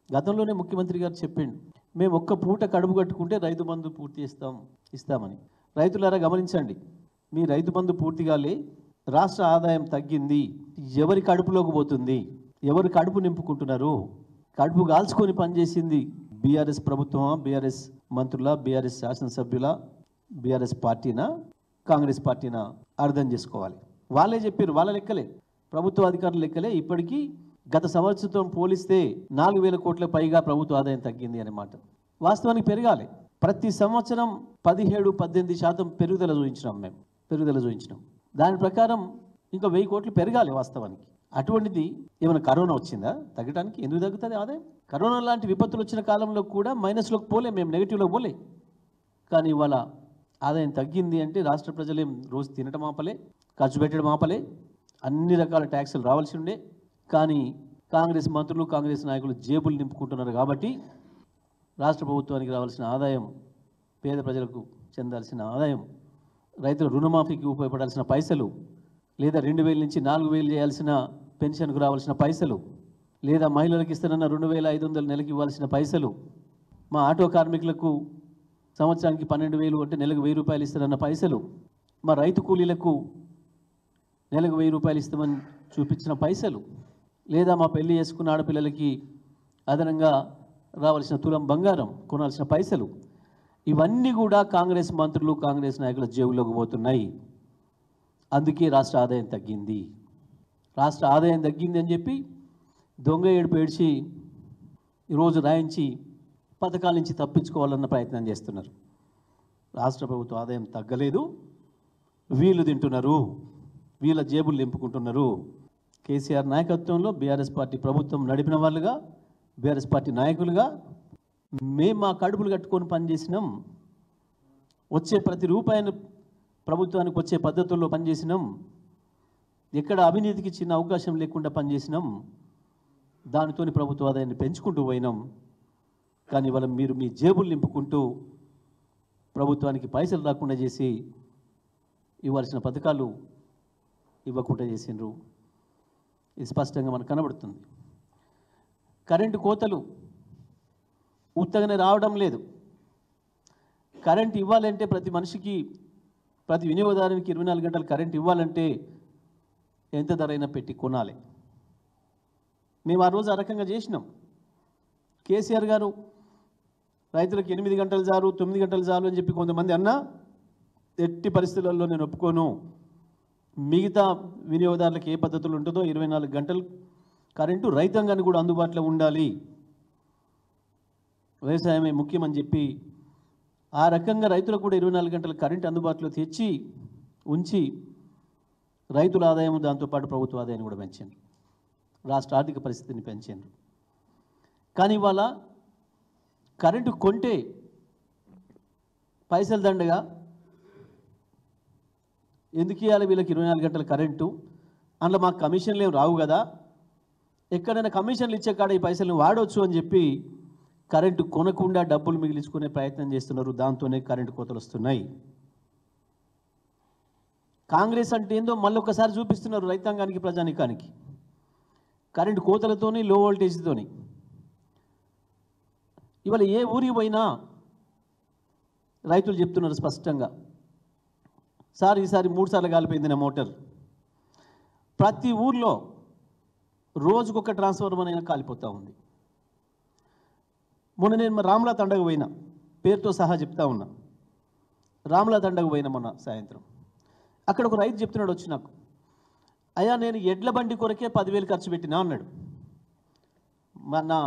గతంలోనే ముఖ్యమంత్రి గారు చెప్పిండు మేము ఒక్క పూట కడుపు కట్టుకుంటే రైతు బంధు పూర్తి ఇస్తాం ఇస్తామని రైతులారా గమనించండి మీ రైతు బంధు పూర్తిగాలే రాష్ట్ర ఆదాయం తగ్గింది ఎవరి కడుపులోకి పోతుంది ఎవరు కడుపు నింపుకుంటున్నారు కడుపు కాల్చుకొని పనిచేసింది బీఆర్ఎస్ ప్రభుత్వమా బీఆర్ఎస్ మంత్రుల బీఆర్ఎస్ శాసనసభ్యుల బీఆర్ఎస్ పార్టీనా కాంగ్రెస్ పార్టీనా అర్థం చేసుకోవాలి వాళ్ళే చెప్పారు వాళ్ళ లెక్కలే ప్రభుత్వ అధికారుల లెక్కలే ఇప్పటికీ గత సంవత్సరంతో పోలిస్తే నాలుగు వేల కోట్ల పైగా ప్రభుత్వ ఆదాయం తగ్గింది అనే మాట వాస్తవానికి పెరగాలి ప్రతి సంవత్సరం పదిహేడు పద్దెనిమిది శాతం పెరుగుదల చూపించినాం మేము పెరుగుదల చూపించినాం దాని ప్రకారం ఇంకా వెయ్యి కోట్లు పెరగాలి వాస్తవానికి అటువంటిది ఏమైనా కరోనా వచ్చిందా తగ్గడానికి ఎందుకు తగ్గుతుంది ఆదాయం కరోనా లాంటి విపత్తులు వచ్చిన కాలంలో కూడా మైనస్లోకి పోలే మేము నెగిటివ్లోకి పోలే కానీ ఇవాళ ఆదాయం తగ్గింది అంటే రాష్ట్ర ప్రజలేం రోజు తినటం ఆపలే ఖర్చు పెట్టడం ఆపలే అన్ని రకాల ట్యాక్సులు రావాల్సి ఉండే కానీ కాంగ్రెస్ మంత్రులు కాంగ్రెస్ నాయకులు జేబులు నింపుకుంటున్నారు కాబట్టి రాష్ట్ర ప్రభుత్వానికి రావాల్సిన ఆదాయం పేద ప్రజలకు చెందాల్సిన ఆదాయం రైతుల రుణమాఫీకి ఉపయోగపడాల్సిన పైసలు లేదా రెండు వేల నుంచి నాలుగు వేలు చేయాల్సిన పెన్షన్కు రావాల్సిన పైసలు లేదా మహిళలకు ఇస్తానన్న రెండు వేల ఐదు వందల నెలకి ఇవ్వాల్సిన పైసలు మా ఆటో కార్మికులకు సంవత్సరానికి పన్నెండు వేలు అంటే నెలకు వెయ్యి రూపాయలు ఇస్తారన్న పైసలు మా రైతు కూలీలకు నెలకు వెయ్యి రూపాయలు ఇస్తామని చూపించిన పైసలు లేదా మా పెళ్లి చేసుకున్న ఆడపిల్లలకి అదనంగా రావాల్సిన తులం బంగారం కొనాల్సిన పైసలు ఇవన్నీ కూడా కాంగ్రెస్ మంత్రులు కాంగ్రెస్ నాయకుల జేబులోకి పోతున్నాయి అందుకే రాష్ట్ర ఆదాయం తగ్గింది రాష్ట్ర ఆదాయం తగ్గింది అని చెప్పి దొంగ ఏడుపు ఏడ్చి ఈరోజు రాయించి పథకాల నుంచి తప్పించుకోవాలన్న ప్రయత్నం చేస్తున్నారు రాష్ట్ర ప్రభుత్వ ఆదాయం తగ్గలేదు వీళ్ళు తింటున్నారు వీళ్ళ జేబులు నింపుకుంటున్నారు కేసీఆర్ నాయకత్వంలో బీఆర్ఎస్ పార్టీ ప్రభుత్వం నడిపిన వాళ్ళుగా బీఆర్ఎస్ పార్టీ నాయకులుగా మేము మా కడుపులు కట్టుకొని పనిచేసినాం వచ్చే ప్రతి రూపాయిని ప్రభుత్వానికి వచ్చే పద్ధతుల్లో పనిచేసినాం ఎక్కడ అవినీతికి చిన్న అవకాశం లేకుండా పనిచేసినాం దానితోని ప్రభుత్వ ఆదాయాన్ని పెంచుకుంటూ పోయినాం కానీ ఇవాళ మీరు మీ జేబులు నింపుకుంటూ ప్రభుత్వానికి పైసలు రాకుండా చేసి ఇవ్వాల్సిన పథకాలు ఇవ్వకుండా చేసిండ్రు ఇది స్పష్టంగా మనకు కనబడుతుంది కరెంటు కోతలు ఉత్తగానే రావడం లేదు కరెంట్ ఇవ్వాలంటే ప్రతి మనిషికి ప్రతి వినియోగదారునికి ఇరవై నాలుగు గంటలు కరెంట్ ఇవ్వాలంటే ఎంత ధర అయినా పెట్టి కొనాలి మేము ఆ రోజు ఆ రకంగా చేసినాం కేసీఆర్ గారు రైతులకు ఎనిమిది గంటలు చాలు తొమ్మిది గంటలు చాలు అని చెప్పి కొంతమంది అన్నా ఎట్టి పరిస్థితులలో నేను ఒప్పుకోను మిగతా వినియోగదారులకు ఏ పద్ధతులు ఉంటుందో ఇరవై నాలుగు గంటలు కరెంటు రైతాంగానికి కూడా అందుబాటులో ఉండాలి వ్యవసాయమే ముఖ్యమని చెప్పి ఆ రకంగా రైతులకు కూడా ఇరవై నాలుగు గంటల కరెంట్ అందుబాటులో తెచ్చి ఉంచి రైతుల ఆదాయం దాంతోపాటు ప్రభుత్వ ఆదాయాన్ని కూడా పెంచారు రాష్ట్ర ఆర్థిక పరిస్థితిని పెంచారు కానీ ఇవాళ కరెంటు కొంటే పైసలు దండగా ఎందుకు ఇవ్వాలి వీళ్ళకి ఇరవై నాలుగు గంటల కరెంటు అందులో మాకు కమిషన్లు ఏం రావు కదా ఎక్కడైనా కమిషన్లు ఇచ్చే కాడ ఈ పైసలను వాడవచ్చు అని చెప్పి కరెంటు కొనకుండా డబ్బులు మిగిలించుకునే ప్రయత్నం చేస్తున్నారు దాంతోనే కరెంటు కోతలు వస్తున్నాయి కాంగ్రెస్ అంటే ఏందో మళ్ళీ ఒకసారి చూపిస్తున్నారు రైతాంగానికి ప్రజానికానికి కరెంటు కోతలతోని లో వోల్టేజ్తోని ఇవాళ ఏ ఊరికి పోయినా రైతులు చెప్తున్నారు స్పష్టంగా సార్ ఈసారి మూడు సార్లు కాలిపోయింది నా మోటార్ ప్రతి ఊర్లో రోజుకొక ట్రాన్స్ఫార్మర్ అయినా కాలిపోతూ ఉంది మొన్న నేను మా రామ్లా తండకు పోయినా పేరుతో సహా చెప్తా ఉన్నా రామ్లా తండకు పోయినా మొన్న సాయంత్రం అక్కడ ఒక రైతు చెప్తున్నాడు వచ్చి నాకు అయ్యా నేను ఎడ్ల బండి కొరకే పదివేలు ఖర్చు పెట్టినా అన్నాడు మా నా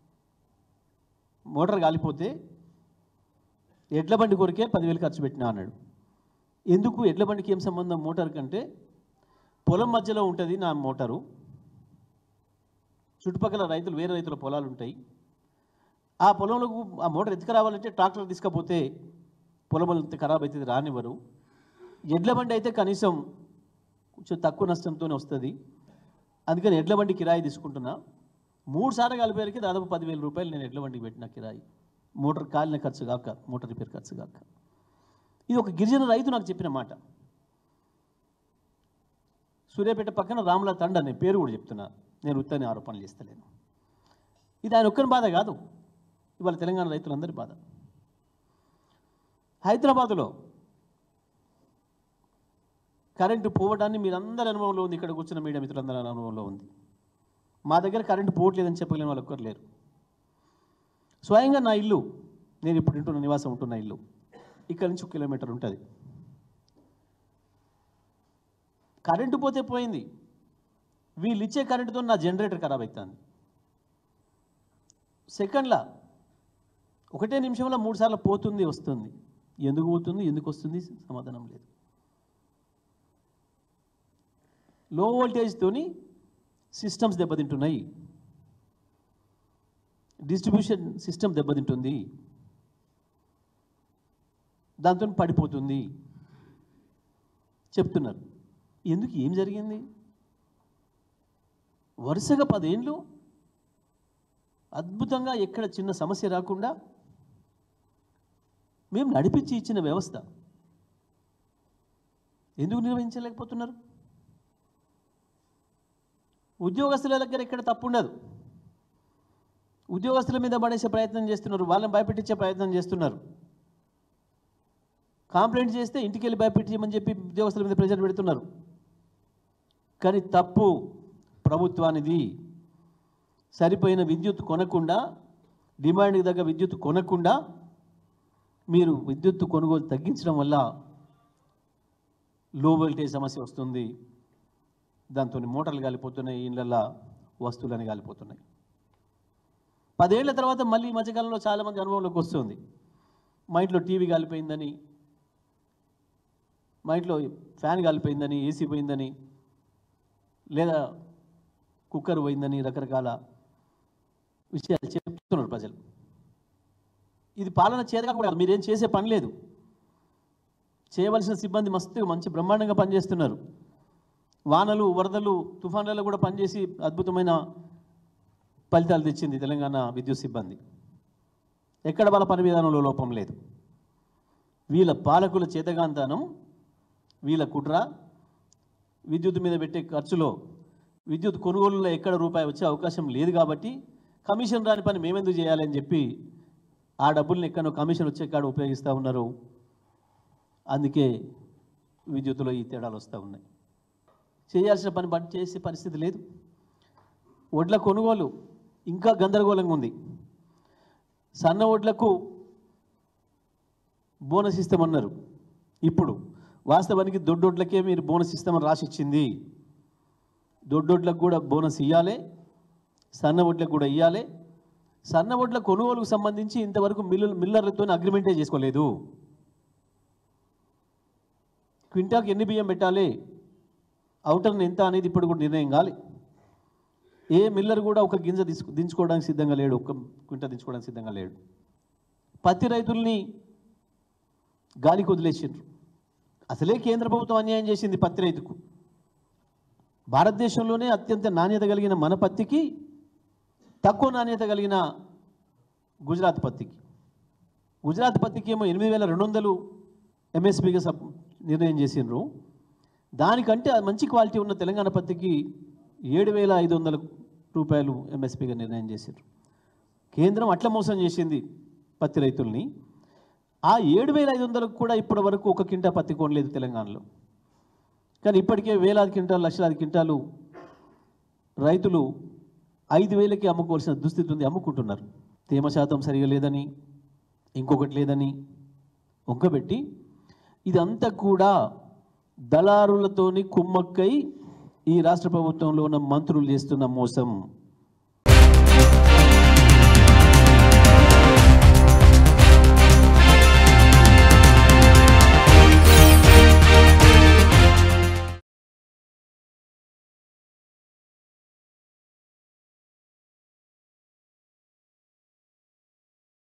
మోటార్ కాలిపోతే ఎడ్ల బండి కొరకే పదివేలు ఖర్చు పెట్టినా అన్నాడు ఎందుకు ఎడ్ల బండికి ఏం సంబంధం మోటార్ కంటే పొలం మధ్యలో ఉంటుంది నా మోటారు చుట్టుపక్కల రైతులు వేరే రైతుల పొలాలు ఉంటాయి ఆ పొలంలోకి ఆ మోటార్ ఎత్తుకు రావాలంటే ట్రాక్టర్ తీసుకపోతే పొలం అంతా ఖరాబ్ అవుతుంది రానివ్వరు ఎడ్ల బండి అయితే కనీసం కొంచెం తక్కువ నష్టంతోనే వస్తుంది అందుకని ఎడ్ల బండి కిరాయి తీసుకుంటున్నా మూడు సార్లు కలిపేరికి దాదాపు పదివేల రూపాయలు నేను ఎడ్ల బండికి పెట్టిన కిరాయి మోటార్ కాలిన ఖర్చు కాక మోటార్ రిపేర్ ఖర్చు కాక ఇది ఒక గిరిజన రైతు నాకు చెప్పిన మాట సూర్యాపేట పక్కన రాముల తండ నేను పేరు కూడా చెప్తున్నా నేను ఉత్తని ఆరోపణలు చేస్తలేను ఇది ఆయన ఒక్కరి బాధ కాదు ఇవాళ తెలంగాణ రైతులందరి బాధ హైదరాబాదులో కరెంటు పోవడాన్ని మీరందరి అనుభవంలో ఉంది ఇక్కడ కూర్చున్న మీడియా మిత్రులందరి అనుభవంలో ఉంది మా దగ్గర కరెంటు పోవట్లేదని చెప్పగలిగిన వాళ్ళు ఒక్కరు లేరు స్వయంగా నా ఇల్లు నేను ఇప్పుడు ఇంటున్న నివాసం ఉంటున్న ఇల్లు ఇక్కడ నుంచి ఒక కిలోమీటర్ ఉంటుంది కరెంటు పోతే పోయింది వీళ్ళు ఇచ్చే కరెంటుతో నా జనరేటర్ ఖరాబ్ అవుతుంది సెకండ్లా ఒకటే నిమిషంలో మూడు సార్లు పోతుంది వస్తుంది ఎందుకు పోతుంది ఎందుకు వస్తుంది సమాధానం లేదు లో వోల్టేజ్తోని సిస్టమ్స్ దెబ్బతింటున్నాయి డిస్ట్రిబ్యూషన్ సిస్టమ్ దెబ్బతింటుంది దాంతో పడిపోతుంది చెప్తున్నారు ఎందుకు ఏం జరిగింది వరుసగా పదేళ్ళు అద్భుతంగా ఎక్కడ చిన్న సమస్య రాకుండా మేము నడిపించి ఇచ్చిన వ్యవస్థ ఎందుకు నిర్వహించలేకపోతున్నారు ఉద్యోగస్తుల దగ్గర ఇక్కడ తప్పు ఉండదు ఉద్యోగస్తుల మీద పడేసే ప్రయత్నం చేస్తున్నారు వాళ్ళని భయపెట్టించే ప్రయత్నం చేస్తున్నారు కాంప్లైంట్ చేస్తే ఇంటికి వెళ్ళి భయపెట్టించమని చెప్పి ఉద్యోగస్తుల మీద ప్రెజర్ పెడుతున్నారు కానీ తప్పు ప్రభుత్వానిది సరిపోయిన విద్యుత్ కొనకుండా డిమాండ్కి తగ్గ విద్యుత్ కొనకుండా మీరు విద్యుత్ కొనుగోలు తగ్గించడం వల్ల లో వోల్టేజ్ సమస్య వస్తుంది దాంతో మోటార్లు కాలిపోతున్నాయి ఇళ్ళల్లో వస్తువులని కాలిపోతున్నాయి పదేళ్ల తర్వాత మళ్ళీ ఈ మధ్యకాలంలో చాలామంది అనుభవంలోకి వస్తుంది మా ఇంట్లో టీవీ కాలిపోయిందని మా ఇంట్లో ఫ్యాన్ కాలిపోయిందని ఏసీ పోయిందని లేదా కుక్కర్ పోయిందని రకరకాల విషయాలు చెప్తున్నారు ప్రజలు ఇది పాలన చేతగా కూడా మీరేం చేసే పని లేదు చేయవలసిన సిబ్బంది మస్తు మంచి బ్రహ్మాండంగా పనిచేస్తున్నారు వానలు వరదలు తుఫాన్లలో కూడా పనిచేసి అద్భుతమైన ఫలితాలు తెచ్చింది తెలంగాణ విద్యుత్ సిబ్బంది ఎక్కడ వాళ్ళ పని విధానంలో లోపం లేదు వీళ్ళ పాలకుల చేతగాంతనం వీళ్ళ కుట్ర విద్యుత్ మీద పెట్టే ఖర్చులో విద్యుత్ కొనుగోలులో ఎక్కడ రూపాయి వచ్చే అవకాశం లేదు కాబట్టి కమిషన్ రాని పని మేమెందుకు చేయాలని చెప్పి ఆ డబ్బుల్ని ఎక్కడో కమిషన్ వచ్చే కాడ ఉపయోగిస్తూ ఉన్నారు అందుకే విద్యుత్తులో ఈ తేడాలు వస్తూ ఉన్నాయి చేయాల్సిన పని బట్ చేసే పరిస్థితి లేదు వడ్ల కొనుగోలు ఇంకా గందరగోళంగా ఉంది సన్న వడ్లకు బోనస్ ఇస్తామన్నారు ఇప్పుడు వాస్తవానికి దొడ్డొడ్లకే మీరు బోనస్ ఇస్తామని రాసి ఇచ్చింది దొడ్డొడ్లకు కూడా బోనస్ ఇవ్వాలి సన్న వడ్లకు కూడా ఇవ్వాలి సన్న వడ్ల కొనుగోలుకు సంబంధించి ఇంతవరకు మిల్లు మిల్లర్లతో అగ్రిమెంటే చేసుకోలేదు క్వింటాకి ఎన్ని బియ్యం పెట్టాలి అవుటర్ని ఎంత అనేది ఇప్పుడు కూడా నిర్ణయం కాలి ఏ మిల్లర్ కూడా ఒక గింజ తీసుకు దించుకోవడానికి సిద్ధంగా లేడు ఒక క్వింట దించుకోవడానికి సిద్ధంగా లేడు పత్తి రైతుల్ని గాలికి వదిలేసిండ్రు అసలే కేంద్ర ప్రభుత్వం అన్యాయం చేసింది పత్తి రైతుకు భారతదేశంలోనే అత్యంత నాణ్యత కలిగిన మన పత్తికి తక్కువ నాణ్యత కలిగిన గుజరాత్ పత్తికి గుజరాత్ పత్తికి ఏమో ఎనిమిది వేల రెండు వందలు ఎంఎస్పిగా సబ్ నిర్ణయం చేసిండ్రు దానికంటే ఆ మంచి క్వాలిటీ ఉన్న తెలంగాణ పత్తికి ఏడు వేల ఐదు వందల రూపాయలు ఎంఎస్పిగా నిర్ణయం చేసిండ్రు కేంద్రం అట్లా మోసం చేసింది పత్తి రైతుల్ని ఆ ఏడు వేల ఐదు వందలకు కూడా ఇప్పటి వరకు ఒక కింటా పత్తి కొనలేదు తెలంగాణలో కానీ ఇప్పటికే వేలాది క్వింటాలు లక్షలాది క్వింటాలు రైతులు ఐదు వేలకి అమ్ముకోవాల్సిన దుస్థితి ఉంది అమ్ముకుంటున్నారు తేమ శాతం సరిగా లేదని ఇంకొకటి లేదని ఒక్కబెట్టి ఇదంతా కూడా దళారులతోని కుమ్మక్కై ఈ రాష్ట్ర ప్రభుత్వంలో ఉన్న మంత్రులు చేస్తున్న మోసం